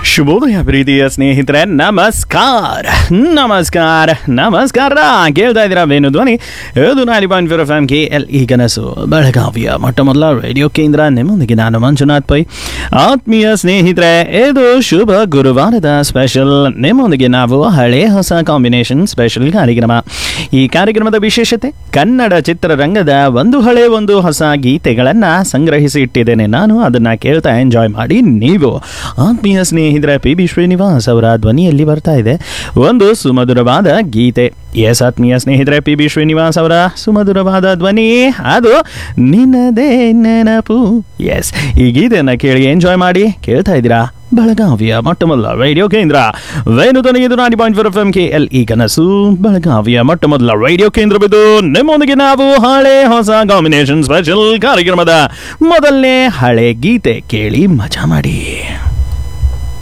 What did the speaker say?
ಶುಭೋದಯ ಪ್ರೀತಿಯ ಸ್ನೇಹಿತರೆ ನಮಸ್ಕಾರ ನಮಸ್ಕಾರ ನಮಸ್ಕಾರ ಕೇಳ್ತಾ ಇದ್ದೀರಾ ವೇಣು ಧ್ವನಿ ಇದು ನಾಲಿ point four F M K L E ಕನಸು ಬೆಳಗಾವಿಯ ಮೊಟ್ಟ ಮೊದಲ ರೇಡಿಯೋ ಕೇಂದ್ರ ನಿಮ್ಮೊಂದಿಗೆ ನಾನು ಮಂಜುನಾಥ್ ಪೈ ಆತ್ಮೀಯ ಸ್ನೇಹಿತರೆ ಇದು ಶುಭ ಗುರುವಾರದ ಸ್ಪೆಷಲ್ ನಿಮ್ಮೊಂದಿಗೆ ನಾವು ಹಳೆ ಹೊಸ ಕಾಂಬಿನೇಷನ್ ಸ್ಪೆಷಲ್ ಕಾರ್ಯಕ್ರಮ ಈ ಕಾರ್ಯಕ್ರಮದ ವಿಶೇಷತೆ ಕನ್ನಡ ಚಿತ್ರರಂಗದ ಒಂದು ಹಳೆ ಒಂದು ಹೊಸ ಗೀತೆಗಳನ್ನು ಸಂಗ್ರಹಿಸಿ ಇಟ್ಟಿದ್ದೇನೆ ನಾನು ಅದನ್ನು ಕೇಳ್ತಾ ಎಂಜಾಯ್ ಮಾಡಿ ನೀವು ಆತ್ಮೀಯ ಸ್ನೇಹಿತರ ಪಿ ಬಿ ಶ್ರೀನಿವಾಸ್ ಅವರ ಧ್ವನಿಯಲ್ಲಿ ಬರ್ತಾ ಇದೆ ಒಂದು ಸುಮಧುರವಾದ ಗೀತೆ ಎಸ್ ಆತ್ಮೀಯ ಸ್ನೇಹಿತರೆ ಪಿ ಬಿ ಶ್ರೀನಿವಾಸ್ ಅವರ ಸುಮಧುರವಾದ ಧ್ವನಿ ಅದು ನಿನ್ನದೇ ನೆನಪು ಎಸ್ ಈ ಗೀತೆಯನ್ನು ಕೇಳಿ ಎಂಜಾಯ್ ಮಾಡಿ ಕೇಳ್ತಾ ಇದ್ದೀರಾ ಬೆಳಗಾವಿಯ ಮೊಟ್ಟ ಮೊದಲ ರೇಡಿಯೋ ಕೇಂದ್ರ ವೇಣು ಧ್ವನಿ ಇದು ನಾಡಿ point four F M K L E ಕನಸು ಬೆಳಗಾವಿಯ ಮೊಟ್ಟ ಮೊದಲ ರೇಡಿಯೋ ಕೇಂದ್ರವಿದು ನಿಮ್ಮೊಂದಿಗೆ ನಾವು ಹಳೆ ಹೊಸ ಕಾಂಬಿನೇಷನ್ ಸ್ಪೆಷಲ್ ಕಾರ್ಯಕ್ರಮದ ಮೊದಲನೇ ಹಳೆ ಗೀತೆ ಕೇಳಿ ಮಜಾ ಮಾಡಿ